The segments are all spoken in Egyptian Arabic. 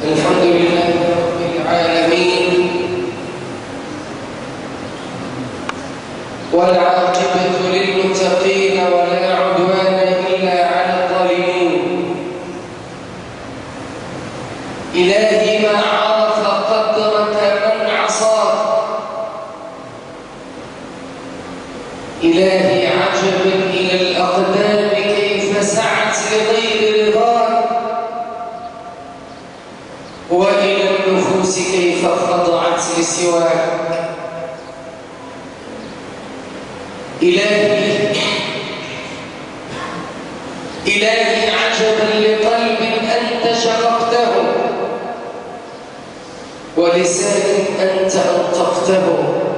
الحمد لله رب العالمين والعاقبة للمتقين ولا عدوان إلا على الظالمين إلهي ما عرف قدرك من عصاك إلهي عجبا إلى الأقدام كيف سعت لغير رضاك وإلى النفوس كيف خضعت لسواك إلهي إلهي عجبا لقلب أنت شققته ولسان أنت أنطقته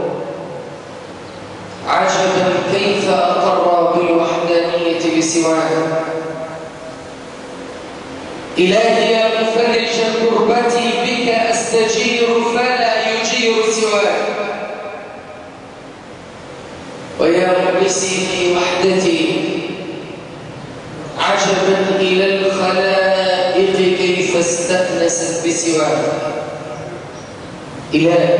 عجبا كيف أقر بالوحدانية بسواك إلهي يا مفرج كربتي بك أستجير فلا يجير سواك ويا مبسي في وحدتي عجبا إلى الخلائق كيف استأنست بسواك إلهي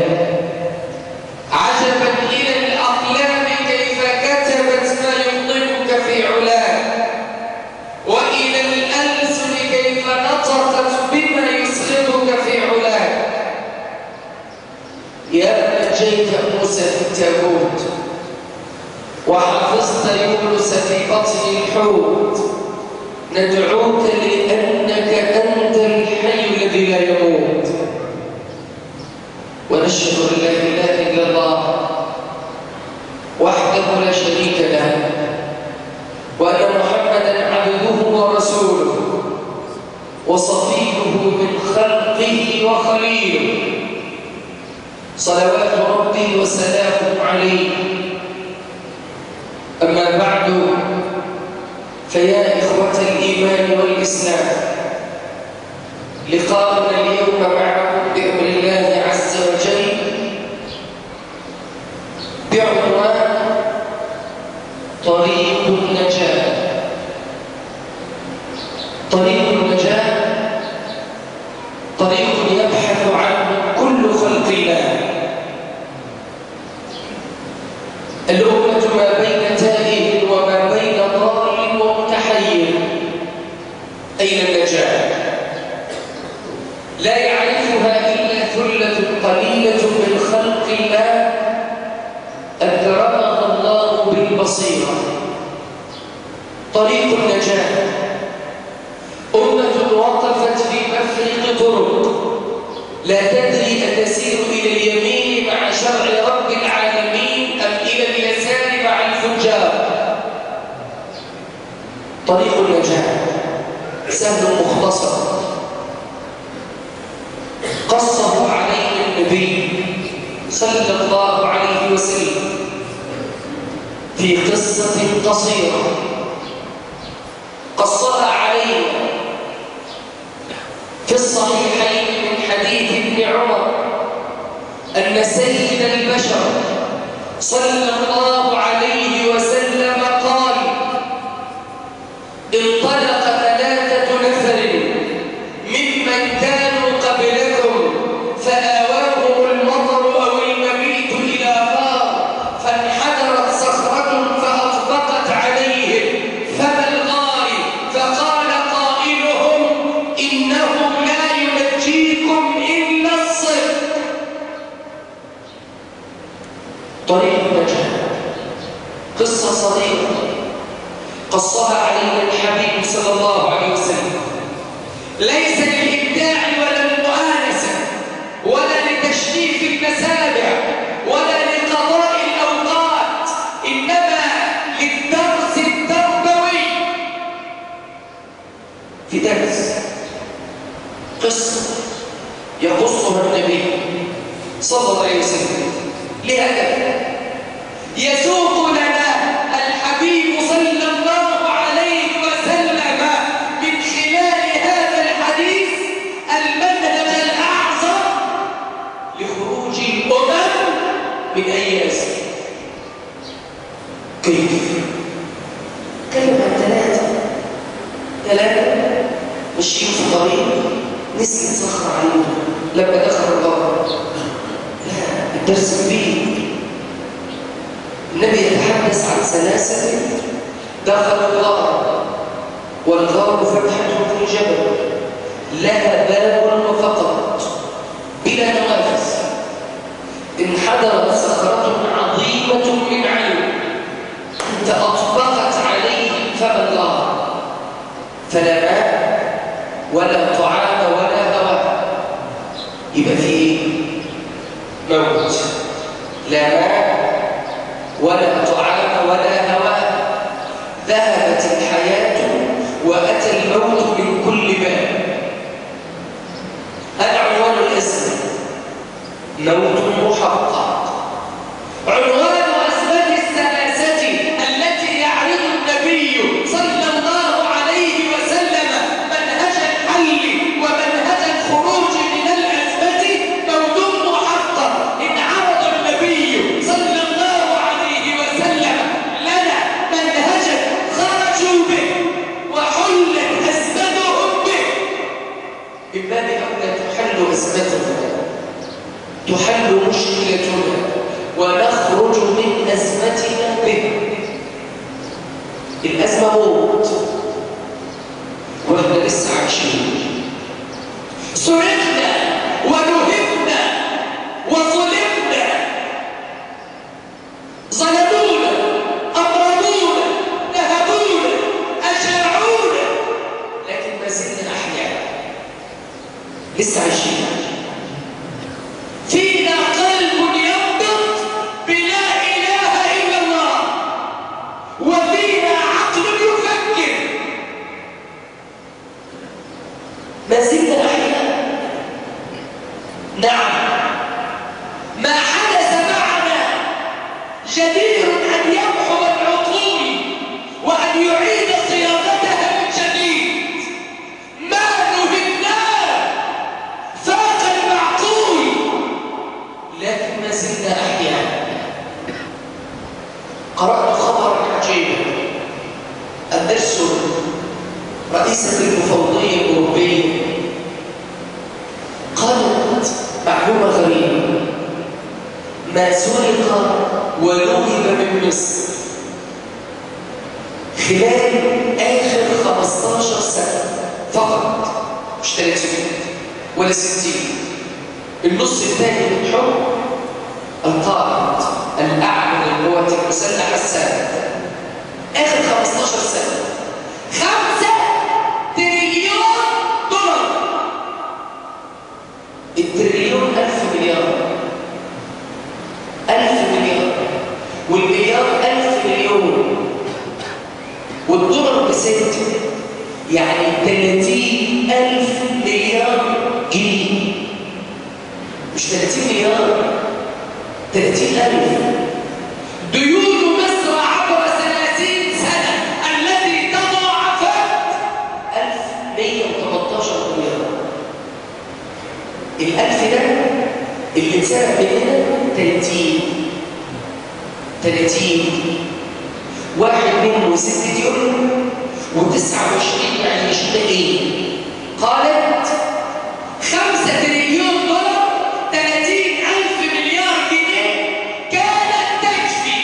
عجبا إلى الأقلام كيف كتبت ما يمضيك في علاك وإلى الألسن كيف نطقت بما يسخطك في علاك يا نجيت موسى في التابوت وحفظت يونس في بطن الحوت ندعوك لأنك أنت الحي الذي لا يموت ونشهد أن لا إله إلا الله وحده لا شريك له وأن محمدا عبده ورسوله وصفيه من خلقه وخليله صلوات ربي وسلامه عليه أما بعد فيا إخوة الإيمان والإسلام لقاؤنا اليوم معكم بأمر الله عز وجل بعنوان طريق النجاة طريق النجاة طريق يبحث عنه كل خلق الله الأمة ما بين تائه وما بين ضال ومتحير أين النجاة؟ لا يعرفها إلا ثلة قليلة من خلق الله أكرمها الله بالبصيرة طريق النجاة أمة وقفت في مفرق طرق لا تدري أتسير إلى اليمين مع شرع رب العالمين أم إلى اليسار مع الفجار طريق النجاة سهل مختصر قصه عليه النبي صلى الله عليه وسلم في قصة قصيرة قصها علينا في الصحيحين من حديث ابن عمر أن سيد البشر صلى الله عليه وسلم قال انطلق ثلاثة نفر ممن كانوا قبلكم فآواهم المطر أو المبيت إلى غار فانحدرت صخرة فأطبقت عليهم فما الغار فقال قائلهم إنه لا ينجيكم إلا الصدق طريق النجاة قصة صغيرة قصها علينا الحبيب صلى الله عليه وسلم ليس للإبداع ولا المؤانسة ولا لتشريف المسابع ولا لقضاء الأوقات إنما للدرس التربوي في درس قصة يقصها النبي صلى الله عليه وسلم لهدف يسوق لنا الحبيب صلى الله عليه وسلم من خلال هذا الحديث المنهج الأعظم لخروج الأمم من أي أسر كيف؟ كلمة ثلاثة ثلاثة ماشيين في طريق ونسي صخر عليه لما دخل الغار لا الدرس كبير النبي يتحدث عن سلاسل دخل الغار والغار فتحة في جبل لها باب فقط بلا نوافذ انحدرت صخرة عظيمة من عين فأطبقت عليه فم الغار فلا ماء ولا طعام ولا هواء يبقى في ايه؟ موت لا ماء ولا طعام ولا هواء ذهبت الحياة وأتى الموت من كل باب هذا عنوان الأزمة موت محقق عنوان أزمة السلاسة التي يعرض النبي صلى الله عليه وسلم منهج الحل ومنهج الخروج من الأزمة موت محقق إن عرض النبي صلى الله عليه وسلم لنا منهجا خرجوا به وحلت أزمتهم به من باب أولى تحل أزمتنا تحل مشكلتنا ونخرج من أزمتنا به الأزمة موت وإحنا لسه عايشين سرقنا ونهبنا وظلمنا ظلمونا أمرضونا نهبونا أشاعونا لكن ما زلنا أحياء لسه عايشين فينا قلب ينبض بلا إله إلا الله وفينا عقل يفكر ما زلنا أحياء نعم ما حدث معنا جدير أن يمحو العقول وأن يعيد صياغتها من جديد ما نهناه فاق المعقول لكن ما زلنا أحياء قرأت خبرا عجيبا الدرس رئيسة المفوضية الأوروبية قالت معلومة غريبة ما سرق ونهب من مصر خلال آخر 15 سنة فقط مش 30 ولا 60 النص الثاني من الحكم القائد الأعلى للقوات المسلحة السابقة آخر 15 سنة خمسة تريليون دولار التريليون ألف مليار ألف مليار والمليار ألف مليون والدولار بست يعني 30 ألف مليار جنيه مش 30 مليار 30 ألف ديون مصر عبر 30 سنة التي تضاعفت 1118 مليار الألف ده اللي اتسرق مننا 30 30 واحد منه ستة يورو وتسعة وعشرين يعني مش ايه قالت خمسة تريليون دولار 30 ألف مليار جنيه كانت تكفي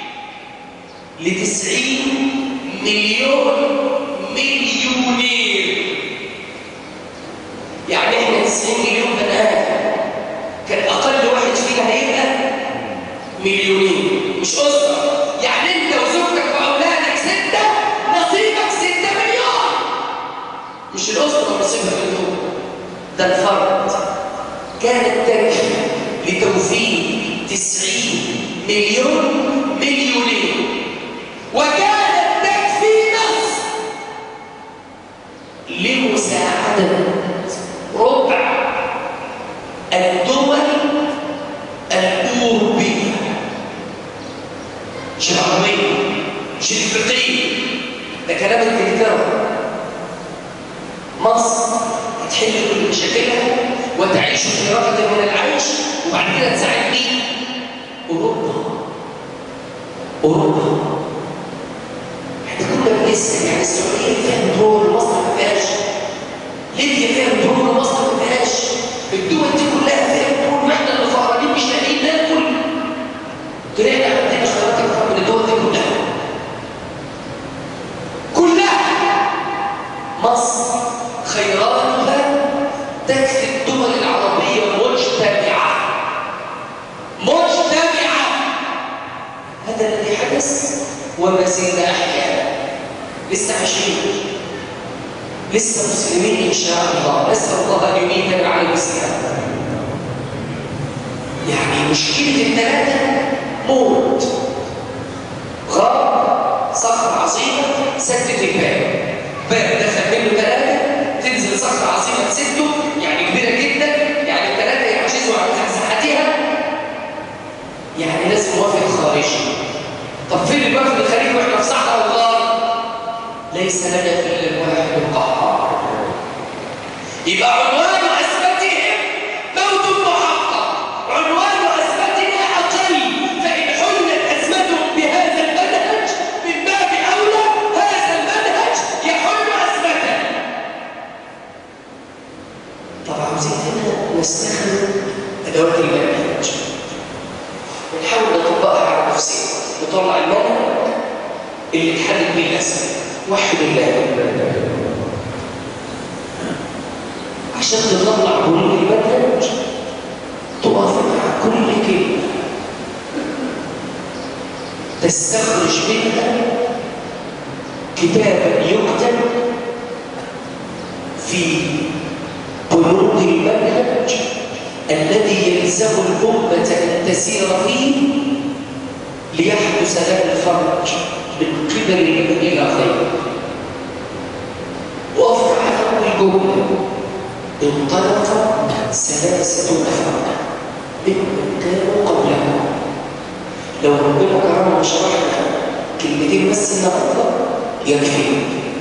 لتسعين مليون مليونير يعني احنا 90 مليون بني آدم كان أقل واحد فينا هيبقى مليونير مش أسرة يعني أنت وزوجتك وأولادك ستة نصيبك ستة مليون مش الأسرة نصيبها مليون ده الفرد كانت تكفي لتوفير 90 مليون مليونير وكانت تكفي مصر لمساعدة ربع الدول الأوروبية مش العربية مش الإفريقية ده كلام انجلترا مصر هتحل كل مشاكلها وتعيش في رغد من العيش وبعد كده تساعد مين؟ أوروبا أوروبا احنا كنا بنسأل يعني السعودية فيها بترول مصر ما فيهاش ليبيا فيها بترول مصر ما مصر خيراتها تكفي الدول العربية مجتمعة مجتمعة هذا الذي حدث وما زلنا أحيانا لسه عايشين لسه مسلمين إن شاء الله نسأل الله أن يميتنا على الإسلام يعني مشكلة الثلاثة موت غاب صخرة عظيمة سدت الباب باب دخل منه ثلاثة تنزل صخرة عظيمة تسده يعني كبيرة جدا يعني الثلاثة يعجزوا عن مساحتها يعني لازم موافق خارجي طب فين الوقت الخارجي واحنا في صحراء الله ليس لنا الا الواحد القهار يبقى عنوان ازمتهم موت محقق عنوان ازمتنا اقل فان حلت ازمتهم بهذا المنهج من باب اولى هذا المنهج يحل ازمتنا طب عاوزين هنا نستخدم ادوات المنهج ونحاول نطبقها على نفسنا نطلع المنهج اللي تحدد به الازمه وحد الله عشان تطلع بنود المنهج توافق مع كل كلمه تستخرج منها كتابا يكتب في بنود المنهج الذي يلزم الأمة أن تسير فيه ليحدث لها الفرج من قبل إلى خير وأفرع أول جملة انطلق ثلاثة أفراد ممن كانوا قبلهم لو ربنا كرمنا وشرحنا كلمتين بس النهارده يكفي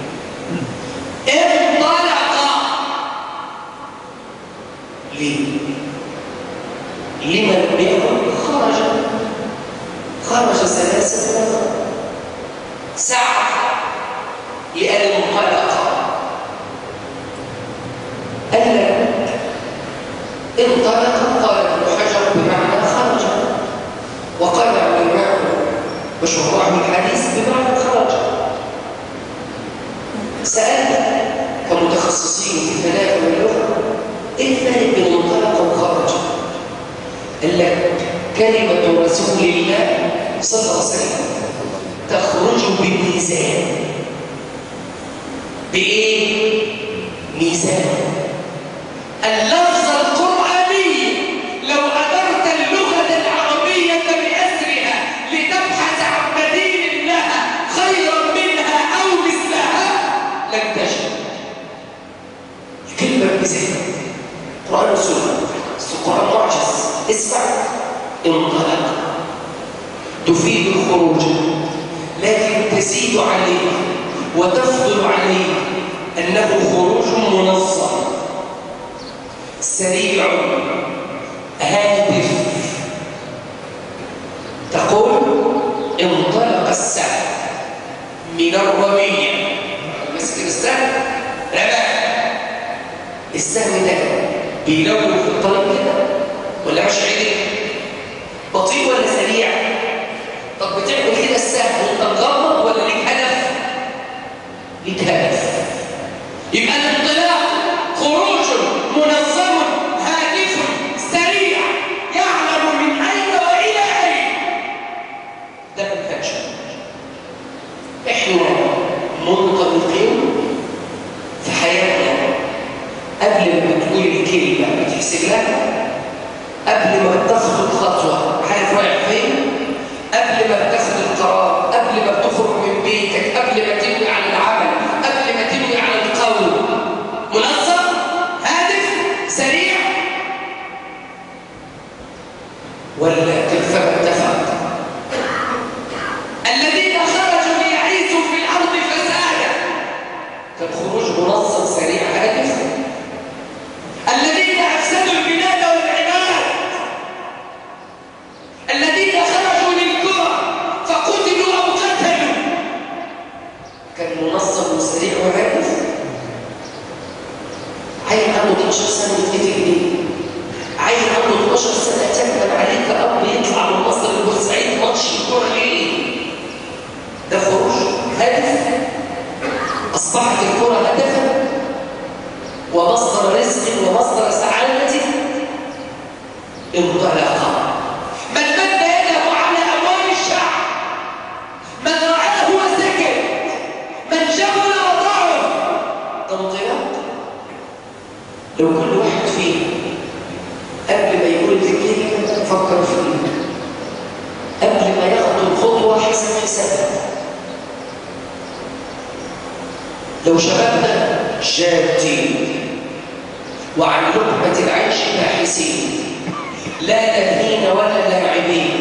انطلق ليه؟ لمن بيقول خرج خرج ثلاثة ساعة لأن انطلق قال لك انطلق قال ابن حجر بمعنى خرج وقال الإمام وشراح الحديث بمعنى خرج سألنا كمتخصصين في الكلام واللغة ايه الفرق بين انطلق وخرج؟ قال لك كلمة رسول الله صلى الله عليه وسلم تخرج بميزان بإيه؟ ميزان اللفظ القرآني لو أدرت اللغة العربية بأسرها لتبحث عن بديل لها خيرا منها أو مثلها لن تجد الكلمة بميزان قرآن وسنة القرآن معجز اسمع انطلق تفيد الخروج لكن تزيد عليه وتفضل عليه أنه خروج منظم سريع هادف تقول انطلق السهم من الرمية مسك السهم رمى السهم ده بيلون في الطريق كده ولا مش عدل بطيء ولا سريع طب بتعمل كده السهم وانت مغمض ولا ليك هدف ليك هدف يبقى الانطلاق خروج منظم هادف سريع يعلم من اين والى اين ده منهج احنا منطلقين في حياتنا قبل ما تقول الكلمه بتحسب لها قبل ما بتاخد الخطوه عارف رايح فين قبل ما بتاخد القرار قبل ما بتخرج من بيتك قبل ما تنوي على العمل قبل ما تنوي على القول منظم هادف سريع ولا كيفما اتفق الذين خرجوا ليعيثوا في الارض فسادا كان خروج منظم سريع هادف الذين افسدوا البلاد والعباد الذين خرجوا للكرة فقتلوا او قتلوا كان منظم وسريع وهادف عيل عنده 12 سنه يفتكر ليه عيل عنده 12 سنه تندم عليك اب يطلع من مصر لبورسعيد ماتش الكوره ليه ده خروج هدف اصبحت الكره هدفا انطلق من مد يده على أموال الشعب من رعاه وسكت من جبل وضعه انطلاق لو كل واحد فينا قبل ما يقول الكلمة فكر فيها قبل ما ياخد الخطوة حسب حسابها لو شبابنا جادين وعن لقمة العيش باحثين لا لاهين ولا لاعبين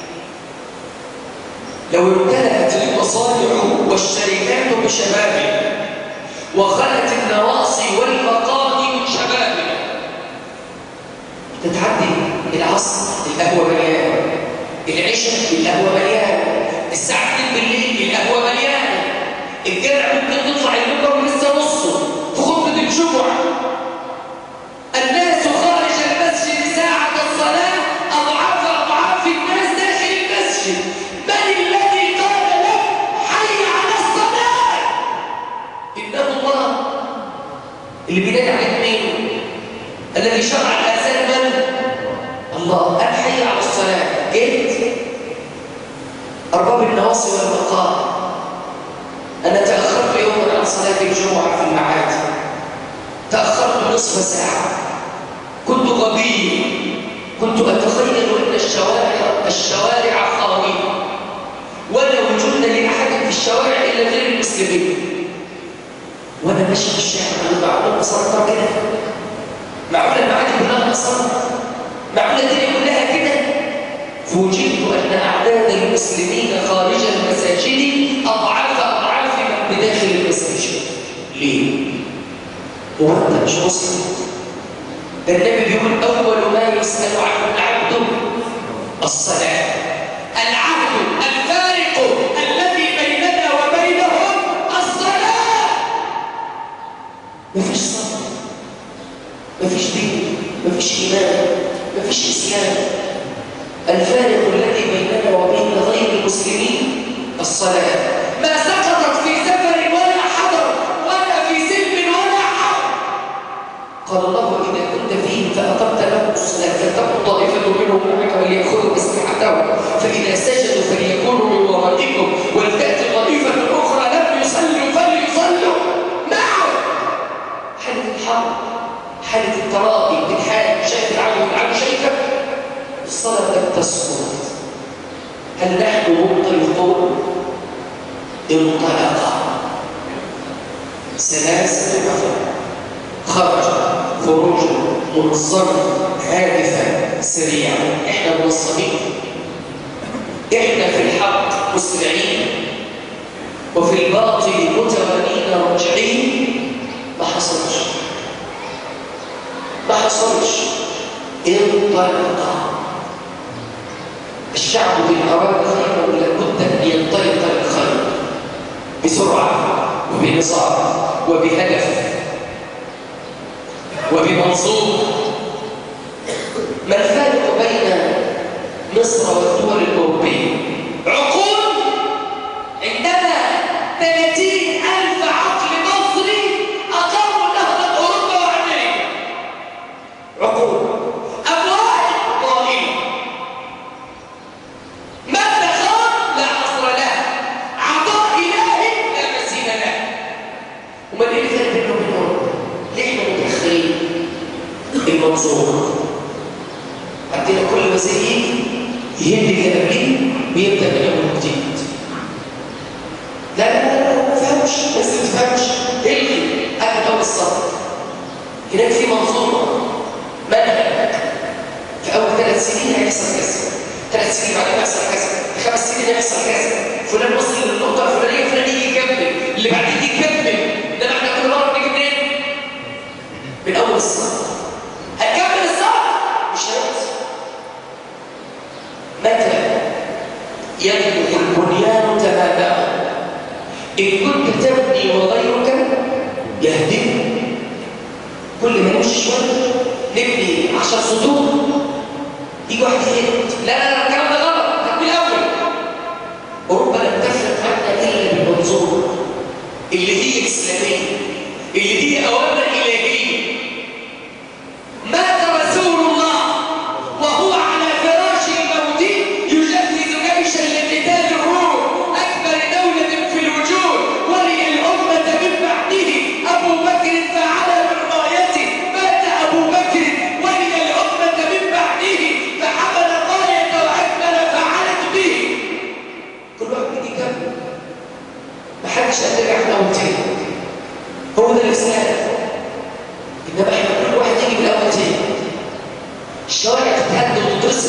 لو امتلأت المصانع والشركات بشباب وخلت النواصي والمقاضي من شباب تتعدي العصر القهوة مليانة العشاء القهوة مليانة الساعة 2 بالليل القهوة مليانة الجامع ممكن تطلع المنبر لسه نصه في خطبة الجمعة الناس خارج المسجد ساعة الصلاة أضعاف أضعاف الناس داخل المسجد من الذي قال له حي على الصلاة إنه الله اللي بينادي عليك مين الذي شرع الأذان من الله الحي على الصلاة جيت أرباب النواصي والمقام أنا تأخرت يوما عن صلاة الجمعة في المعاد تأخرت نصف ساعة كنت غبي كنت أتخيل أن الشوارع الشوارع خاوية ولا وجود لأحد في الشوارع إلا غير المسلمين وأنا ماشي في الشارع أنا معقول بصرتها كده معقول المعادي كلها مصر معقول الدنيا كلها كده فوجئت أن أعداد المسلمين خارج المساجد أضعاف أضعاف من بداخل المساجد ليه؟ هو أنت مش مسلم ده النبي بيقول أول ما يسأل عنه العبد الصلاة العبد الفارق الذي بيننا وبينهم الصلاة مفيش صلاة مفيش دين مفيش إيمان مفيش إسلام الفارق الذي بيننا وبين غير المسلمين الصلاة ما سقطت في سفر ولا حضر ولا في سلم ولا حرب قال الله إذا كنت فيهم فأقمت لهم الصلاة فلتكن طائفة منهم معك وليأخذوا أسلحتهم فإذا سجدوا فليكونوا من ورائكم ولتأتي طائفة أخرى لم يصلوا فليصلوا معه حالة الحرب حالة التراضي بالحال شايف العدو العدو شايفك الصلاة لم تسقط هل نحن منطلقون انطلق سلاسل نفر خرج خروج منظم هادفا سريعا احنا منظمين احنا في الحق مسرعين وفي الباطل متوانين راجعين ما حصلش ما حصلش انطلق الشعب إن أراد خيرا لابد أن ينطلق للخير بسرعة وبنظام وبهدف وبمنظوم ما الفارق بين مصر والدول الأوروبية؟ عقول عندنا 30 ألف عقل مصري أقاموا نهضة أوروبا وأمريكا عقول أموال ضائعة مادة خام لا حصر لها عطاء إلهي لا مثيل له وما ايه الفرق بينهم وبين اوروبا؟ ليه احنا متأخرين؟ المنظومة عندنا كل وزير يهد اللي قبليه ويبدأ من أول جديد لا لا لا لا ما تفهمش بس ما تفهمش الغي قبل أول الصف هناك في منظومة منهج في أول ثلاث سنين هيحصل كذا ثلاث سنين بعدين هيحصل كذا في خمس سنين هيحصل كذا فلان وصل للنقطة الفلانية فلان يجي يكمل اللي بعدين يجي يكمل انما احنا كل مرة بنيجي منين؟ من أول الصف هنكمل الصف مش هيحصل متى يبلغ البنيان تماما إن كنت تبني وغيرك يهدم كل ما نمشي شوية نبني عشر سطور يجي واحد يهد لا لا لا الكلام ده غلط تكمل أول أوروبا لم تفرق عنا إلا بالمنظومة اللي هي إسلامية اللي هي أوامر إلهية مات رسول الله وهو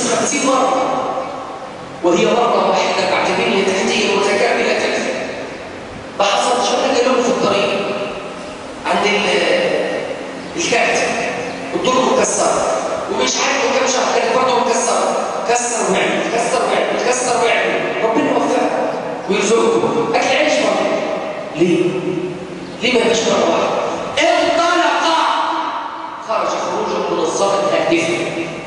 50 مرة وهي مرة واحدة بعد بنية تحتية متكاملة تكفي ما حصلش ولا جالهم في الطريق عند الكارت الدور مكسرة ومش عارف كام شهر كانت برضه مكسرة كسر وعمل كسر وعمل كسر وعمل ربنا يوفقك ويرزقكم اكل عيش برضه ليه؟ ليه ما يبقاش مرة واحدة؟ انطلق خرج خروجا منظما هادفا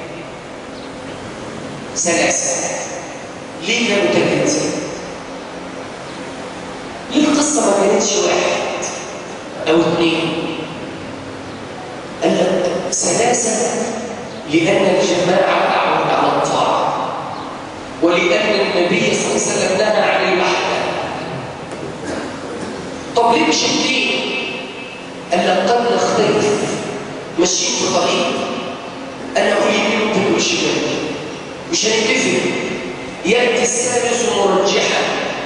ثلاثة ليه كانوا ثلاثة؟ ليه القصة ما كانتش واحد أو اثنين؟ قال لك ثلاثة لأن الجماعة أعون على الطاعة ولأن النبي صلى الله عليه وسلم نهى عن الوحدة طب ليه مش اثنين؟ قال لك قد نختلف ماشيين في طريق أنا أقول يمين وأنت تقول شمال مش هنتفق يأتي السادس مرجحا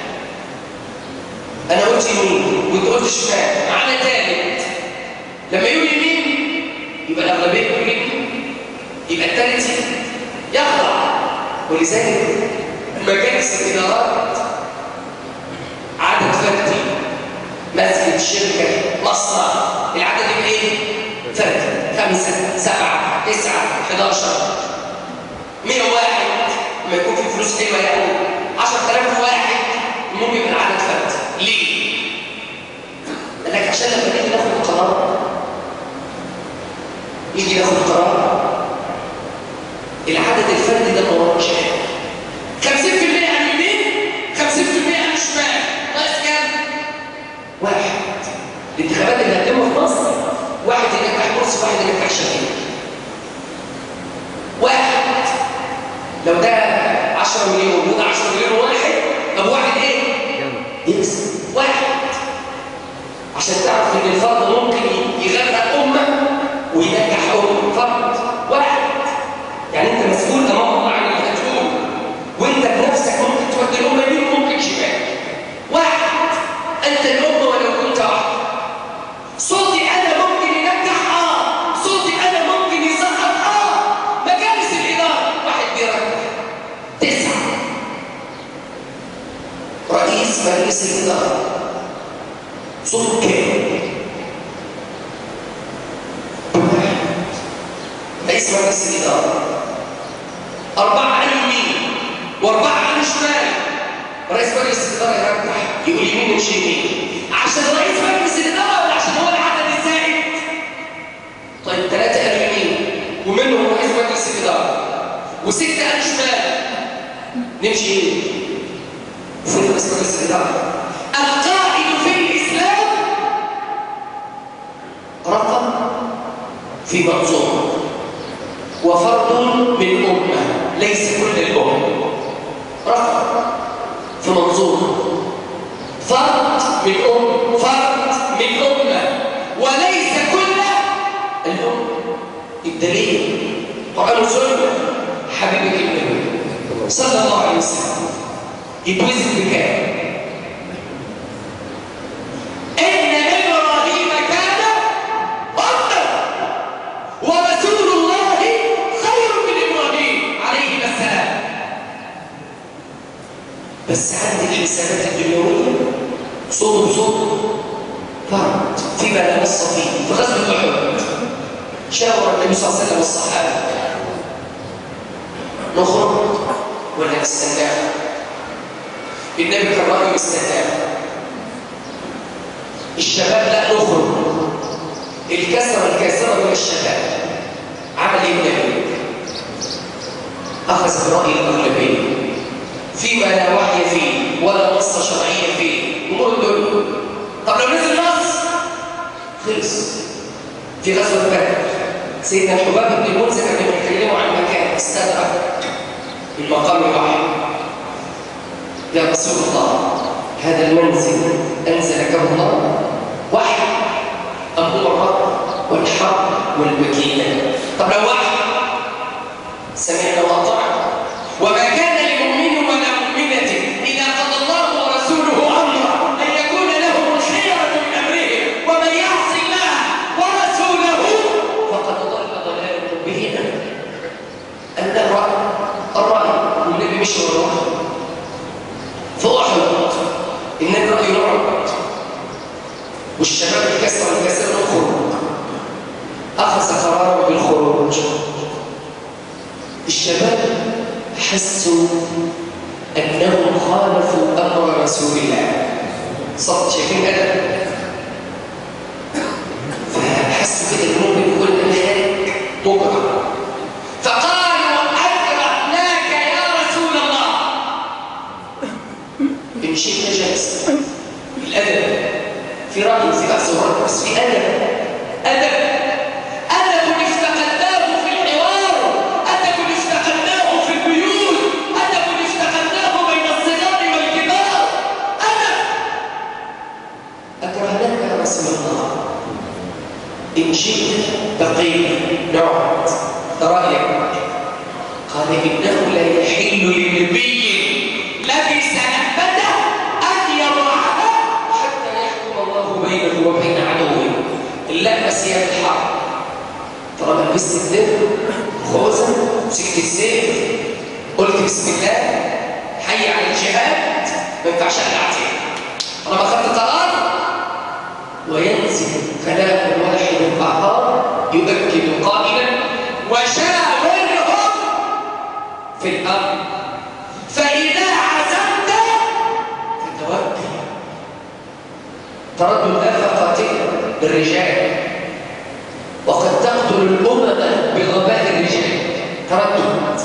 أنا قلت يمين وأنت قلت شمال معانا ثالث لما يقول يمين يبقى الأغلبية يقول يمين يبقى الثالث يخضع ولذلك مجالس الإدارات عدد فردي مسجد شركة مصنع العدد يبقى ايه؟ فرد خمسة سبعة تسعة 11 101 لما يكون في فلوس حلوة يعني 10000 واحد المهم يبقى العدد فرد ليه؟ قال لك عشان لما نيجي ناخد قرار نيجي ناخد قرار العدد الفردي ده ما وراش حاجه 50% عن اليمين 50% عن الشمال ناقص كام؟ واحد الانتخابات اللي هتتم في مصر واحد ينجح مرسي واحد ينجح شفيق واحد لو ده 10 مليون وده 10 مليون واحد طب واحد ايه؟ يكسب واحد عشان تعرف ان الفرد ممكن يغرق امه وينجح امه فرد واحد يعني انت مسؤول امام الله عن اللي هتقول وانت بنفسك ممكن تودي الامه يمين وممكن شمال واحد انت الامه ولو كنت واحد صوتي انا ممكن ينجح اه صوتي انا ممكن يسقط اه مجالس الاداره واحد بيرجح تسعه رئيس مجلس الاداره صوته كام رئيس مجلس الإدارة أربعة عن اليمين وأربعة عن الشمال رئيس مجلس الإدارة يرجح يقول يمين ومش يمين عشان رئيس مجلس الإدارة ولا عشان هو العدد الزائد؟ طيب ثلاثة قال يمين ومنهم رئيس مجلس الإدارة وستة قال شمال نمشي ايه؟ فين رئيس مجلس الإدارة؟ القائد في الإسلام رقم في منظومه وفرد من أمة ليس كل الأمة رقم في منظومة فرد من أمة فرد من أمة وليس كل الأمة الدليل قرآن وسنة حبيبك النبي صلى الله عليه وسلم يتوزن بكام؟ إن إبراهيم كان أمة ورسول الله خير من إبراهيم عليه السلام بس عند الحسابات الدنيوية صوت بصوت فرد فيما لا نص فيه في غزوة أحد شاور النبي صلى الله عليه وسلم والصحابة نخرج ولا نستنى النبي كان رأيه يستنى الشباب لا نخرج الكسرة الكاسرة من الشباب عمل ايه النبي؟ أخذ برأي الأغلبية فيما لا وحي فيه ولا نص شرعية فيه أمور دول طب لو نزل نص خلص في غزوة بدر سيدنا الحباب بن المنذر كانوا بيتكلموا عن مكان استدرك من مقام الوحي يا رسول الله هذا المنزل أنزلك الله وحي أم هو الرب والحق والمكينة طب لو واحد سمعنا وأطعنا وما كان لمؤمن ولا مؤمنة إذا قضى الله ورسوله أمرا أن يكون لهم الخيرة من أمرهم ومن يعص الله ورسوله فقد ضل ضلالا مبينا أن أخذ قراره بالخروج الشباب حسوا أنهم خالفوا أمر رسول الله صوت شايفين أدب فحسوا كده المؤمن يقول أنا خارج بكرة فقالوا أكرهناك يا رسول الله إن شئنا جلس الأدب في رأي في بحث ورد بس في أدب أدب أدب افتقدناه في الحوار أدب افتقدناه في البيوت أدب افتقدناه بين الصغار والكبار أدب أكرهناك يا رسول الله إن شئت بقينا نقعد رأيك قال إنه لا يحل لنبي لبس نعمته أن يضعها حتى يحكم الله بينه وبين عدوه اللبس هي الحرب طالما لبست الدر خوذة مسكت السيف قلت بسم الله حي على الجهاد ما ينفعش اقلع تاني طالما خدت قرار وينزل كلام واحد اخر يؤكد قائلا وشاورهم في الامر فاذا عزمت فتوكل تردد لا قاتله بالرجال وقد تقتل الامم بغباء الرجال تردد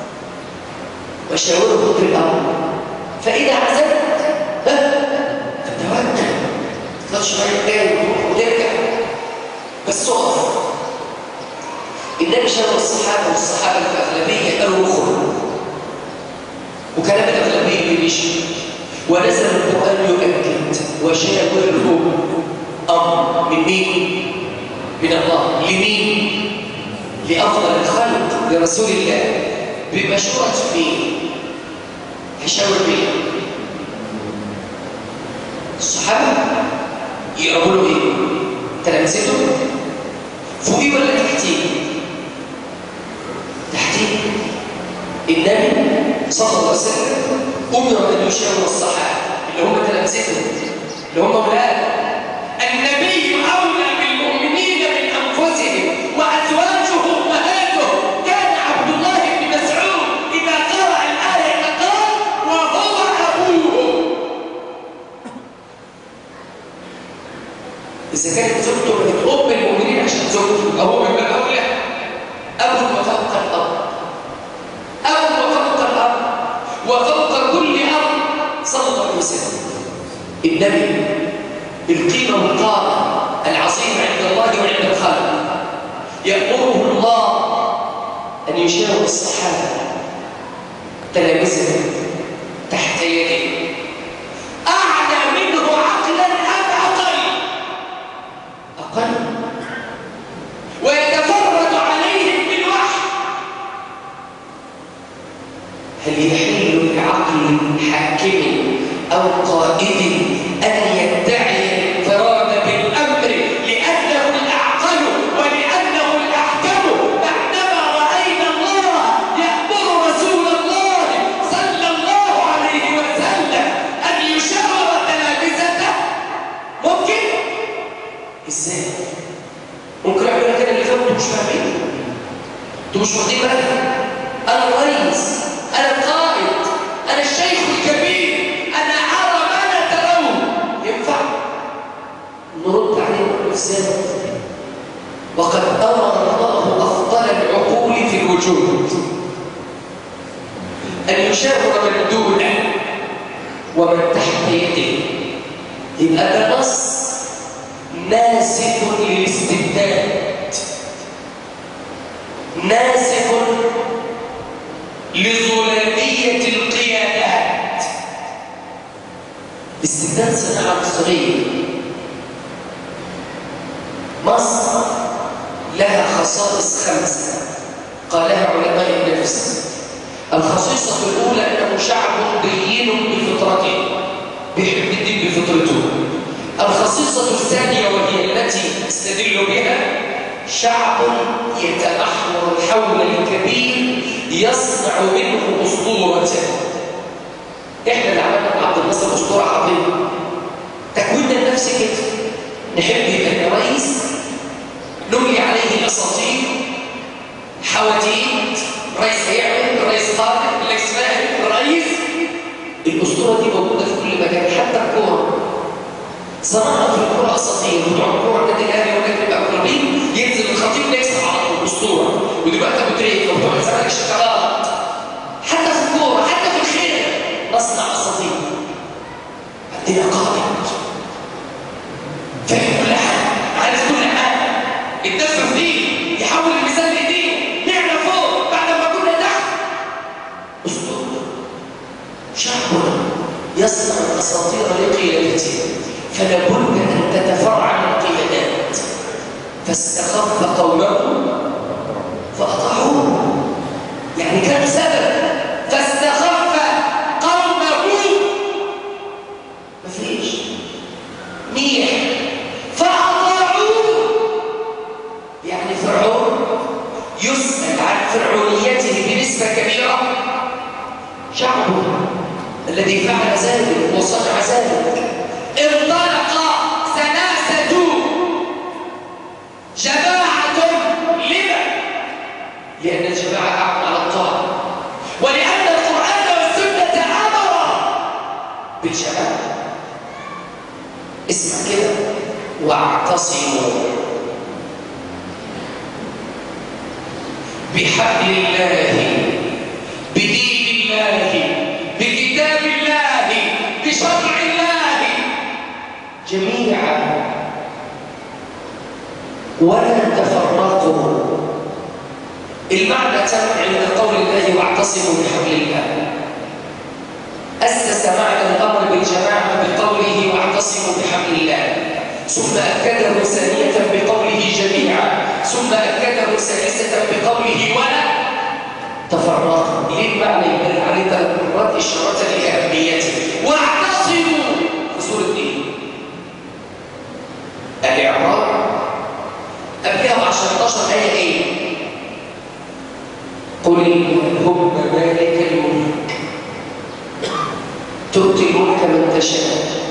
وشاورهم في الامر فاذا عزمت ها فتوكل تطلعش معايا تاني وترجع بس اقف النبي شاف الصحابه والصحابه الاغلبيه قالوا اخرج وكلام الاغلبيه بيمشي ونزل القران يؤكد وشاورهم امر من مين؟ من الله لمين؟ لافضل الخلق لرسول الله بمشورة مين؟ هيشاور مين؟ الصحابه يقربوا له ايه؟ تلامذته فوقيه ولا تحتيه؟ تحتيه النبي صلى الله عليه وسلم امر ان يشاور الصحابه اللي هم تلامذته اللي هم اولاده النبي اولى بالمؤمنين من انفسهم وازواجه امهاته كان عبد الله بن مسعود اذا قرأ الايه قال وهو ابوه إذا كانت زوجته من أم المؤمنين عشان زوجته أهو من باب أولى أبو وفوق الأرض أبو وفوق الأرض وفوق كل أرض صلى الله عليه وسلم النبي بالقيمة والقامة العظيمة عند الله وعند الخلق يأمره الله أن يشاور الصحابة تلامذته تحت يديه أعلى منه عقلا أم أقل أقل ويتفرد عليهم بالوحي هل يحل لعقل حاكم أو قائد أن يدعي الانفراد بالأمر لأنه الأعقل ولأنه الأحكم بعدما رأينا الله يأمر رسول الله صلى الله عليه وسلم أن يشاور تلامذته ممكن؟ ازاي ممكن اعمل لك انا اللي فهمت انتوا مش فاهمين انتوا مش واخدين بالك انا الرئيس انا القائد انا الشيخ الكبير انا ارى ما لا ترون ينفع نرد عليه ونقول ازاي وقد امر الله افضل العقول في الوجود ان يشاور من دونه ومن تحت يده يبقى ده نص ناسك للاستبداد ناسك لظلامية القيادات استبداد صناعة مصرية مصر لها خصائص خمسة قالها علماء النفس الخصيصة الأولى أنه شعب دين بفطرته بيحب الدين بفطرته الخصيصة الثانية وهي التي استدل بها شعب يتمحور حول الكبير يصنع منه أسطورة إحنا اللي عملنا مع عبد الناصر أسطورة عظيمة تكويننا النفسي كده نحب يبقى رئيس نملي عليه اساطير حواديت رئيس هيعمل رئيس قادم رئيس فاهم رئيس الاسطوره دي موجوده في كل مكان حتى الكوره صنعنا في الكوره اساطير بتوع الكوره النادي الاهلي والنادي الاقربين ينزل الخطيب يكسب على طول اسطوره ودلوقتي ابو تريكه وبتوع الزمالك شغالات حتى في الكوره حتى في الخير نصنع اساطير عندنا قائد فاهم كل حاجه عارف كل حاجه اتدفى فيه يحول الميزان لايديه نعلى فوق بعد ما كنا تحت اسطوره شعبنا يصنع الاساطير لقيادته فلا بد ان تتفرع القيادات فاستخف قومه فاطاعوه يعني كان سبب فاستخف قومه مفيش ميح فأطاعوه يعني فرعون يسأل عن فرعونيته بنسبة كبيرة شعبه الذي فعل ذلك وصنع ذلك انطلق ثلاثة جماعة لما؟ لأن الجماعة أعمى على الطاعة ولأن القرآن والسنة أمر بالجماعة اسمع كده واعتصموا بحبل الله بدين الله بكتاب الله بشرع الله جميعا ولا تفرقوا المعنى تم عند قول الله واعتصموا بحبل الله أسس معنى الأمر بالجماعة بقوله واعتصموا بحبل الله ثم أكده ثانية بقوله جميعا ثم أكده ثالثة بقوله ولا تفرقوا ليه المعنى يبان عليه ثلاث مرات إشارة لأهميته واعتصموا في سورة إيه؟ الإعراب قبلها ب 19 آية إيه؟ قل اللهم مالك الملك تؤتي الملك من تشاء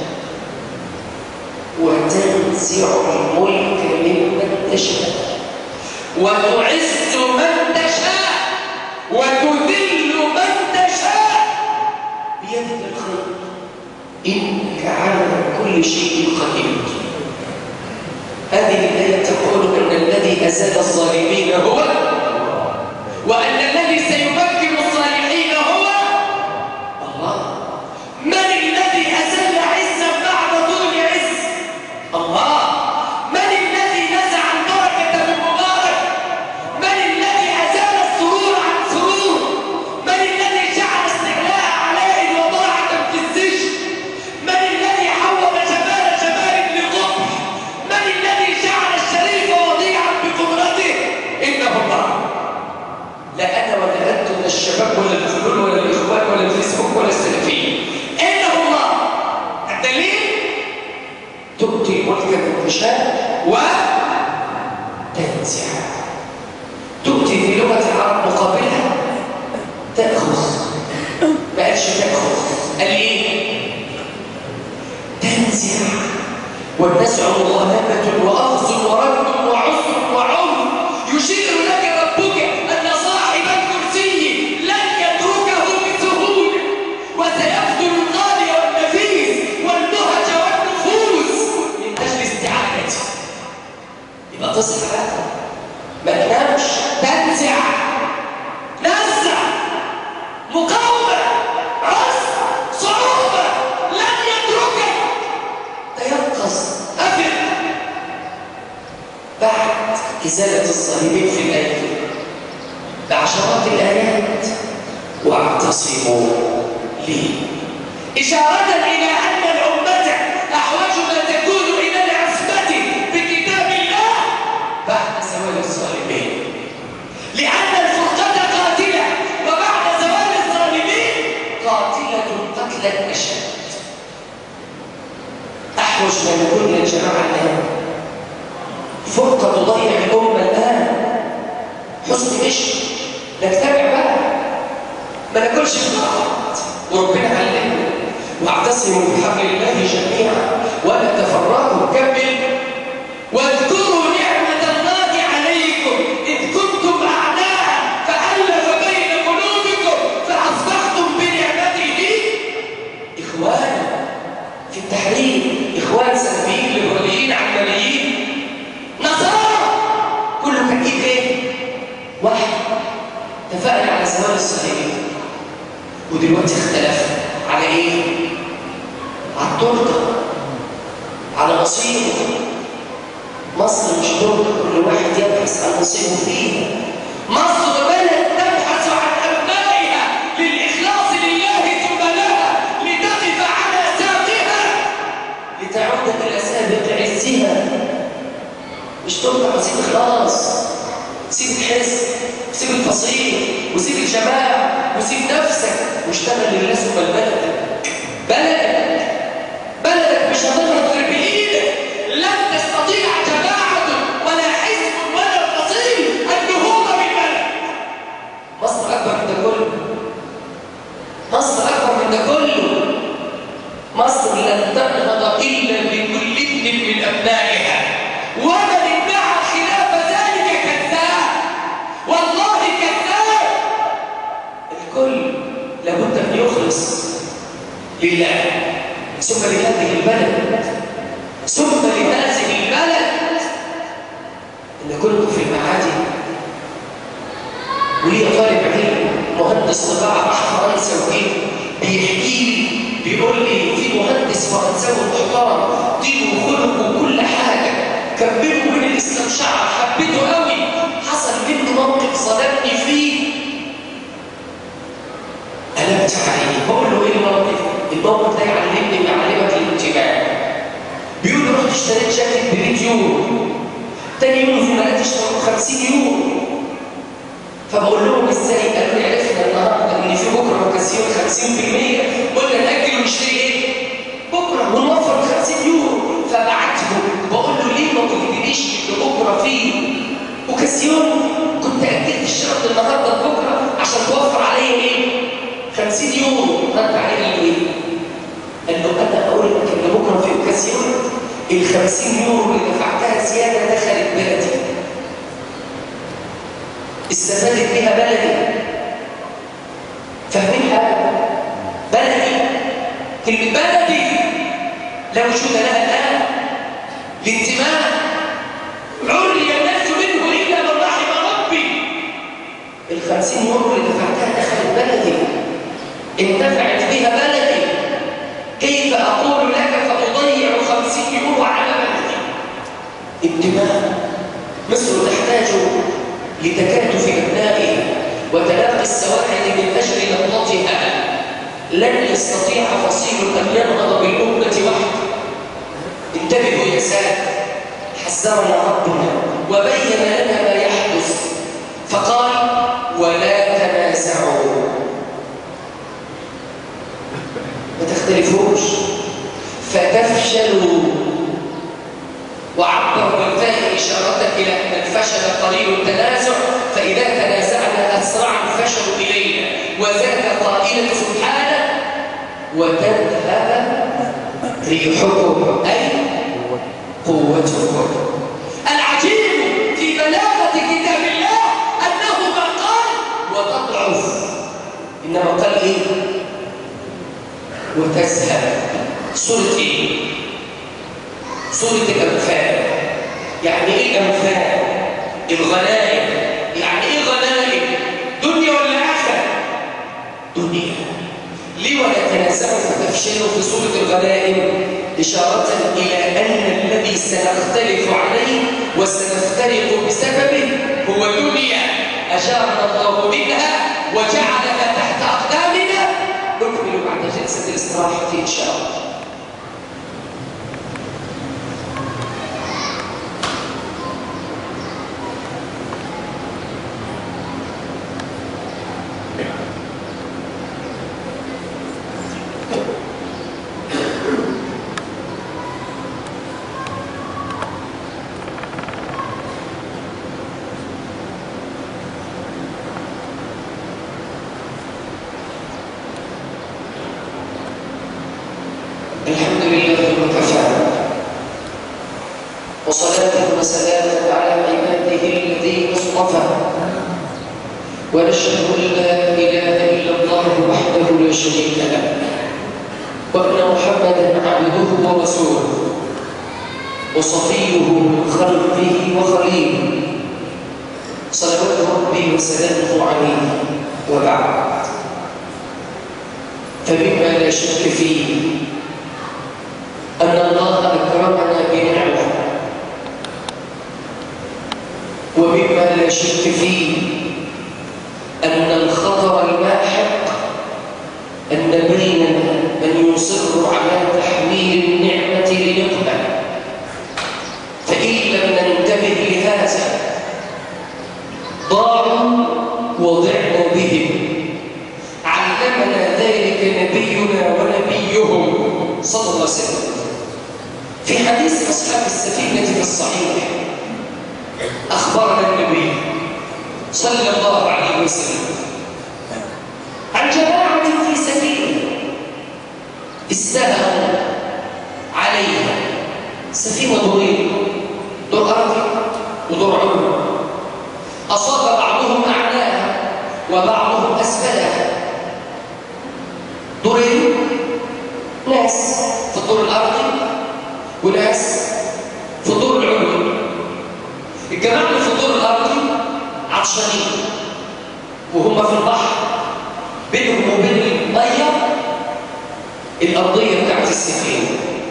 وتنزع الملك ممن تشاء وتعز من تشاء وتذل من تشاء بيدك الخير انك على كل شيء قدير هذه الايه تقول ان الذي ازال الظالمين هو وان الذي سيمكن الصالحين هو الله من الذي أزل عزا بعد طول عز الله من الذي نزع البركة من مبارك من الذي أزال السرور عن سرور من الذي جعل استعلاء عليه وضاعة في السجن من الذي حول جبال جبال لقبح من الذي جعل الشريف وضيعا بقدرته إنه الله لا أنا ولا أنتم ولا الشباب ولا الفلول ولا الإخوان ولا الفيسبوك ولا السلفيين إنه الله الدليل تؤتي الملك من تشاء وتنزع تؤتي في لغة العرب مقابلها تأخذ ما قالش تأخذ قال إيه؟ تنزع والنزع مغالبة وأخذ ورد وعسر وعمر يشير لك ربك أن صاحب الكرسي لن يتركه بسهولة وسيبذل الغالي والنفيس والنهج والنفوس من أجل استعانته يبقى تصحى ما تنامش تنزع نزع مقاومة عسر صعوبة لن يتركك تيقظ أفل بعد إزالة الظالمين في الآية بعشرات الآيات واعتصموا لي إشارة إلى أن الأمة أحوج ما تكون إلى العصمة بكتاب الله بعد زوال الظالمين لأن الفرقة قاتلة وبعد زوال الظالمين قاتلة قتلا أشد أحوج ما نكون يا جماعة الآن فرقة تضيع الأمة الآن حسن مشي نتبع بقى ما ناكلش في بعض وربنا علمنا واعتصموا بحبل الله جميعا ولا تفرقوا كمل واذكروا نعمة الله عليكم اتفقنا على زواج الصهيوني ودلوقتي اختلف على ايه؟ على التورته على نصيبه مصر مش تورته كل واحد يبحث عن نصيبه فيها مصر بلد تبحث عن ابنائها للاخلاص لله ثم لها لتقف على ساقها لتعود الى سابق عزها مش ترضى وسيب اخلاص سيب الحس وسيب الفصيل وسيب الجماعه وسيب نفسك واشتغل لله ثم بلدك بلدك بلدك مش هتقدر غير بايدك لن تستطيع جماعه ولا حزب ولا فصيل النهوض بالبلد مصر اكبر من ده كله مصر اكبر من ده كله مصر لن تنهض الا بكل ابن من ابنائها ومن ادعى خلاف ذلك كذاب والله كذاب الكل لابد ان يخلص لله ثم لهذه البلد ثم لهذه البلد ان كنت في المعادي ولي طالب علم مهندس طباعه راح فرنسا وجه بيحكي لي بيقول لي في مهندس فرنساوي محترم دينه وخلقه وكل حاجه كان بينه وبين الاسلام شعر حبيته قوي حصل مني موقف صدمني فيه قلبت عليه بقول له ايه الموقف؟ الموقف ده يعلمني ويعلمك الانتباه بيقول لي رحت اشتريت جاكيت ب 100 يورو تاني يوم زملائي اشتروا 50 يورو فبقول لهم ازاي قالوا لي عرفنا النهارده ان في بكره اوكازيون 50% قلنا ناجل ونشتري ايه؟ بكره ونوفر 50 يورو فبعته بقول له ليه ما قلتليش ان بكره في اوكازيون كنت اجلت الشرط النهارده لبكره عشان توفر عليا ايه؟ 50 يورو رد عليا ايه؟ قال له انا اقول لك ان بكره في اوكازيون ال 50 يورو اللي دفعتها زياده دخلت بلدي استفادت بها بلدي فاهمين حاجه بلدي كلمه بلدي لا وجود لها الان الانتماء عري الناس منه الا من رحم ربي الخمسين يورو اللي دفعتها دخلت بلدي انتفعت بها بلدي كيف اقول لك فاضيع خمسين يورو على بلدي انتماء مصر تحتاج لتكاتف أبنائها وتلاقي السواعد من أجل نهضتها لن يستطيع فصيل أن ينهض بالأمة وحده انتبهوا يا سادة حذرنا ربنا وبين لنا ما يحدث فقال ولا تنازعوا ما تختلفوش فتفشلوا وعبر بالفاء إشارة إلى أن الفشل قليل التنازع فإذا تنازعنا أسرع الفشل إلينا وذاك قائلة سبحانه وتذهب ريحكم أي قوتكم العجيب في بلاغة كتاب الله أنه ما قال وتضعف إنما قال إيه وتذهب سورة إيه سورة الأنفال يعني إيه الأنفال؟ الغنائم يعني إيه غنائم؟ دنيا ولا آخرة؟ دنيا ليه ولا تنازعوا فتفشلوا في سورة الغنائم إشارة إلى أن الذي سنختلف عليه وسنفترق بسببه هو دنيا أجارنا الله منها وجعلها تحت أقدامنا نكمل بعد جلسة الاستراحة إن شاء الله الحمد لله وكفى وصلاة وسلاما على عباده الذين اصطفى ونشهد أن لا إله إلا الله وحده لا شريك له وأن محمدا عبده ورسوله وصفيه من خلقه وخليله صلوات ربي وسلامه عليه وبعد فمما لا شك فيه أن الله أكرمنا بنعمة ومما لا شك فيه أن الخطر الماحق أن بيننا من يصر على تحويل النعمة لنقمة فإن لم ننتبه لهذا ضاعوا وضعنا بهم علمنا ذلك نبينا ونبيهم صلى الله عليه وسلم في حديث أصحاب السفينة في الصحيح أخبرنا النبي صلى الله عليه وسلم عن جماعة في سفينة استهموا عليها سفينة ضرير دور أرضي ودور علوي أصاب بعضهم أعلاها وبعضهم أسفلها دورين ناس في الدور الأرضي وناس في الدور العلوي الجماعة اللي في الدور الأرضي عطشانين وهم في البحر بينهم وبين المية الأرضية بتاعت السفينة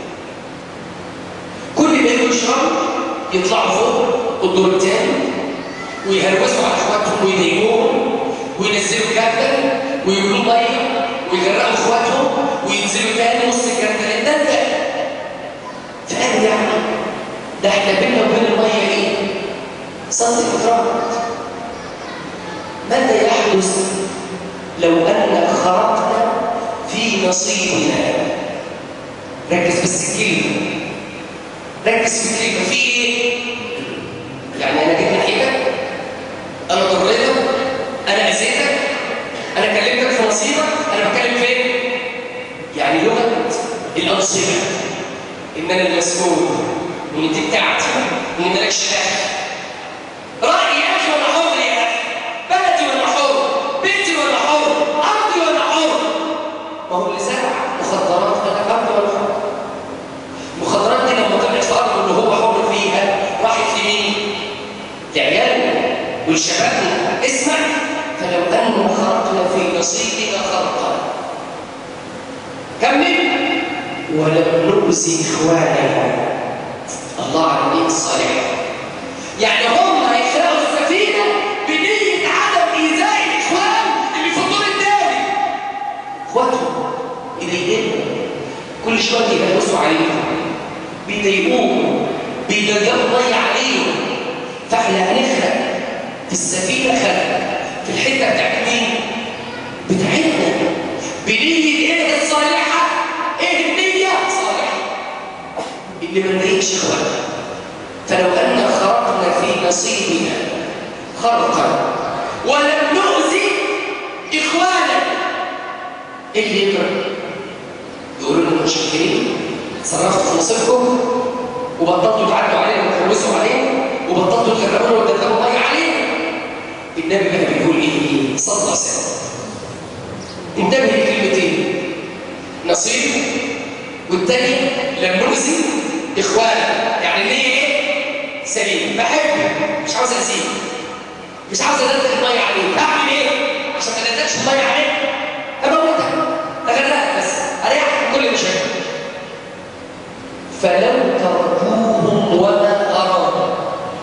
كل ما يجوا يشربوا يطلعوا فوق الدور الثاني ويهلوسوا على اخواتهم ويضايقوهم وينزلوا جردل ويقولوا ميه ويغرقوا اخواتهم وينزلوا تاني نص الجردل ده ده فقال يعني ده احنا بينا وبين الميه ايه؟ صلي فترات ماذا يحدث لو ان خرقنا في نصيبنا ركز بس الكلمه ركز في الكلمه في ايه؟ يعني انا جيت ناحيتك انا ضريتك انا اذيتك انا كلمتك في نصيبك انا بتكلم فين يعني لغه الانصبه ان انا المسؤول وان دي بتاعتي وان مالكش دخل رايي يا اخي ولا حر يا اخي بلدي ولا حر بيتي ولا حر ارضي ولا حر ما هو اللي زرع مخدرات ده ارض ولا حر المخدرات دي لما طلعت في ارضه اللي هو حر فيها راحت لمين؟ لعيالنا ولشبابنا اسمع فلو أن خرقنا في نصيبنا خرقا كمل ولم نؤذي إخواننا الله على النية الصالحة يعني هم هيخلقوا السفينة بنية عدم إيذاء الإخوان اللي في الدور الثاني إخواتهم إيديهم كل شوية يبلسوا عليهم بيضايقوهم بيضيقوا مية عليهم فاحنا هنخلق في السفينة خلق في الحتة بتاعت مين؟ بتاعتنا بنية ايه الصالحة؟ ايه النية صالحة اللي ما نضايقش اخواننا فلو ان خرقنا في نصيبنا خرقا ولم نؤذي اخوانا ايه اللي يقرا؟ يقولوا لنا متشكرين صرفتوا في نصيبكم وبطلتوا تعدوا علينا وتخلصوا علينا وبطلتوا تجربوا وتدخلوا ميه علينا النبي بقى بيقول ايه صلى الله عليه وسلم انتبه لكلمتين نصيب والتاني لم نؤذي اخوانا يعني النيه ايه سليم بحبك مش عاوز اذيك مش عاوز ادخل الميه عليك اعمل ايه عشان ما ادخلش الميه عليك اموتك اغرقك بس اريحك من كل مشاكل فلو تركوهم وما أرادوا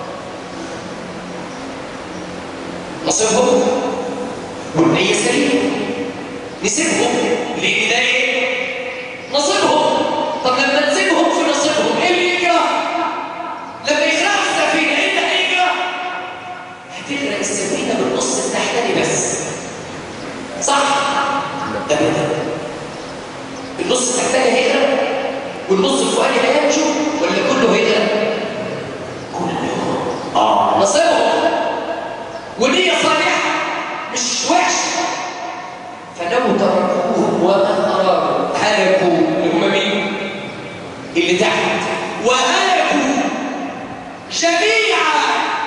نصيبهم والنية سليمة نسيبهم لأن ده إيه؟ نصيبهم طب لما نسيبهم في نصيبهم إيه اللي يجرى؟ لما يخرقوا السفينة إيه اللي هيجرى؟ هتغرق السفينة بالنص التحتاني بس صح؟ أبدا النص التحتاني هيغرق والنص الفوقاني هينجو ولا كله هيغرق؟ كله اه نصيبهم ونية صالحة مش وحشة فلو تركوهم وما أرادوا هلكوا اللي هم مين؟ اللي تحت وهلكوا جميعا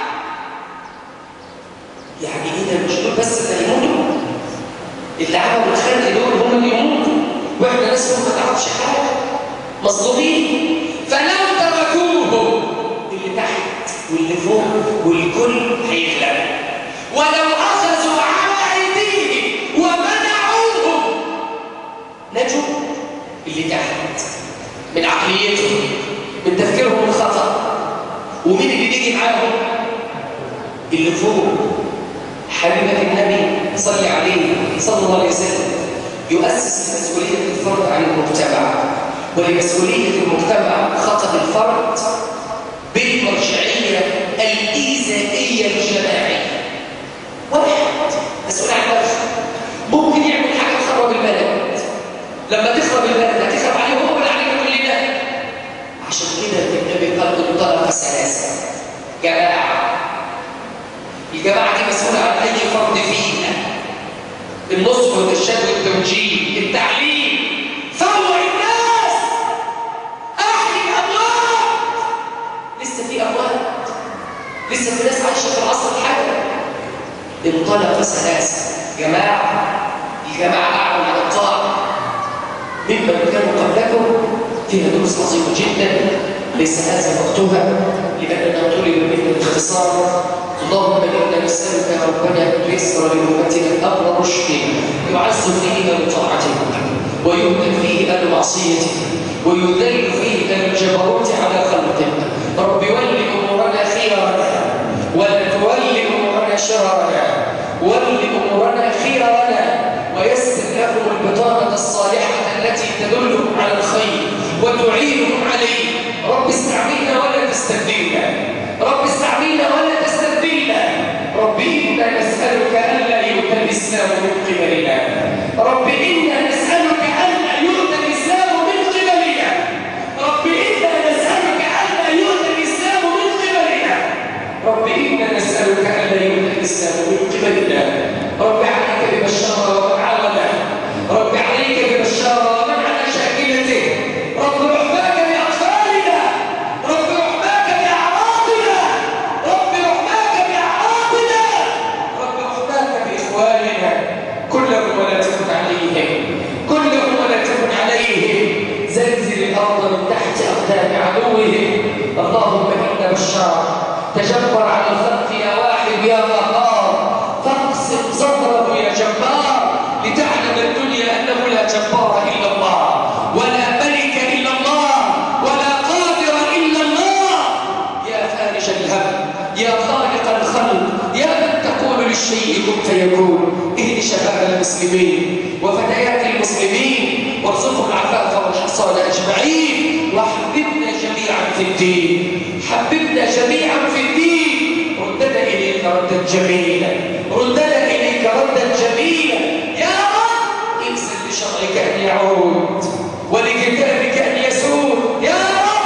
يعني ايه ده مش دول بس اللي هيموتوا اللي عملوا الخلق دول هم اللي يموتوا واحنا ناس ما تعرفش حاجه مظلومين فلو تركوهم اللي تحت واللي فوق والكل هيغلب ولو اخذوا على ايديهم اللي فوق حبيبك النبي صلى عليه صلى الله عليه وسلم يؤسس مسؤولية الفرد عن المجتمع ولمسؤولية المجتمع خطب الفرد بالمرجعية الإيذائية الجماعية واحد مسؤول عن نفسه ممكن يعمل حاجة تخرب البلد لما تخرب البلد هتخرب عليه هو ولا علينا كلنا عشان كده النبي قال انطلق سلاسة جماعة الجماعة دي مسؤولة عن أي فرد فينا النصح والإرشاد والتوجيه التعليم فوع الناس أحيي الأموات لسه في أموات لسه في ناس عايشة في العصر الحجري انطلق سلاسة جماعة الجماعة أعلى على الطاعة ممن كانوا قبلكم فيها دروس عظيمة جدا ليس هذا وقتها لأننا طلب منا الاختصار اللهم إنا نسألك ربنا أن تيسر لأمتنا أمر رشد يعز فيه أهل طاعتك ويهدى فيه أهل معصيتك ويذل فيه أهل الجبروت على خلقك رب ول أمورنا خيرنا ولا تول أمورنا شررنا ول أمورنا خيرنا ويسر لهم البطانة الصالحة التي تدلهم على الخير وتعينهم عليه رب استعملنا ولا تستبدلنا رب استعملنا ولا تستبدلنا رب إنا نسألك ألا يؤتى الإسلام من قبلنا رب إنا نسألك ألا يؤتى الإسلام من قبلنا رب إنا نسألك ألا يؤتى الإسلام من قبلنا رب إنا نسألك ألا يؤتى الإسلام من قبلنا رب عليك ببشارة ومن عمله رب عليك ببشارة ومن على شاكلته رب رحماك بأطفالنا رب رحماك بأعراضنا رب رحماك بأعراضنا رب رحماك بإخواننا كلهم ولا تكن عليهم كلهم ولا تكن عليهم زلزل الأرض من تحت أقدام عدوهم اللهم إنا بشار تجبر على الخلق يا واحد يا غفار فاقسم صدره يا جبار لتعلم الدنيا أنه لا جبار إلا الله ولا ملك إلا الله ولا قادر إلا الله يا فارج الهم يا خالق الخلق يا من تقول للشيء كن فيكون اهد شباب المسلمين وفتيات المسلمين وارزقهم العفاف والحصان أجمعين وحببنا جميعا في الدين حببنا جميعا في الدين ردنا إليك ردا جميلا ردنا إليك ردا جميلا يا رب انزل لشرعك أن يعود ولكتابك أن يسود يا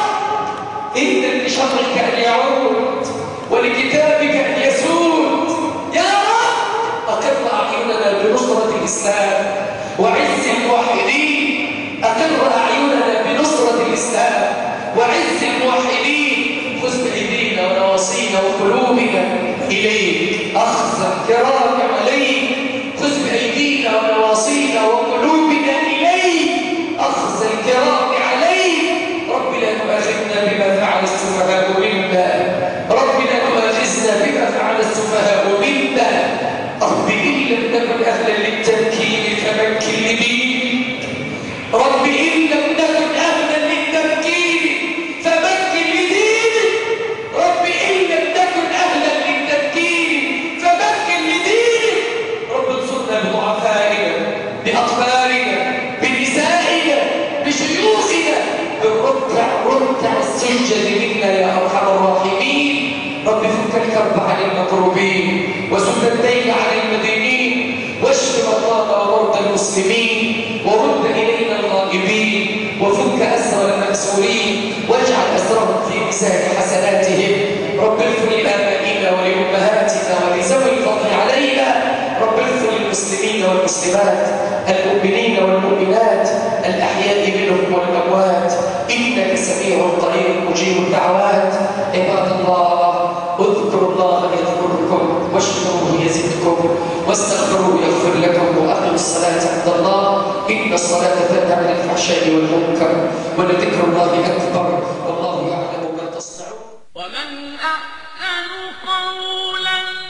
رب انزل لشرعك أن يعود ولكتابك أن يسود يا رب أقر أعيننا بنصرة الإسلام وعز الموحدين أقر أعيننا بنصرة الإسلام وعز الموحدين خذ بأيدينا ونواصينا وقلوبنا إليك أخذ الكرام عليك خذ بأيدينا ونواصينا وقلوبنا إليك أخذ الكرام عليك رب لا تؤاخذنا بما فعل السفهاء منا رب لا تؤاخذنا بما فعل السفهاء منا رب إن لم نكن أهلا للتمكين فمكن لدينك رب إن لم نكن أهلا للتمكين فمكن لدينك رب إن لم نكن أهلا للتمكين فمكن لدينك رب انصرنا بضعفائنا بأطفالنا بنسائنا بشيوخنا بالركع ركع السجد منا يا أرحم الراحمين رب فك الكرب عن المكروبين وسد الدين عن المدينين واشف مرضانا ومرضى المسلمين ورد إلينا الغائبين وفك أسر المأسورين واجعل أسرهم في ميزان حسناتهم رب اغفر لآبائنا ولأمهاتنا ولذوي الفضل علينا رب اغفر للمسلمين والمسلمات المؤمنين والمؤمنات الأحياء منهم والأموات إنك سميع قريب مجيب الدعوات عباد الله اذكروا الله يذكركم واشكروه يزدكم واستغفروه يغفر لكم واقيموا الصلاه عند الله ان الصلاه تنهى عن الفحشاء والمنكر ولذكر الله اكبر والله يعلم ما تصنعون ومن أحسن قولا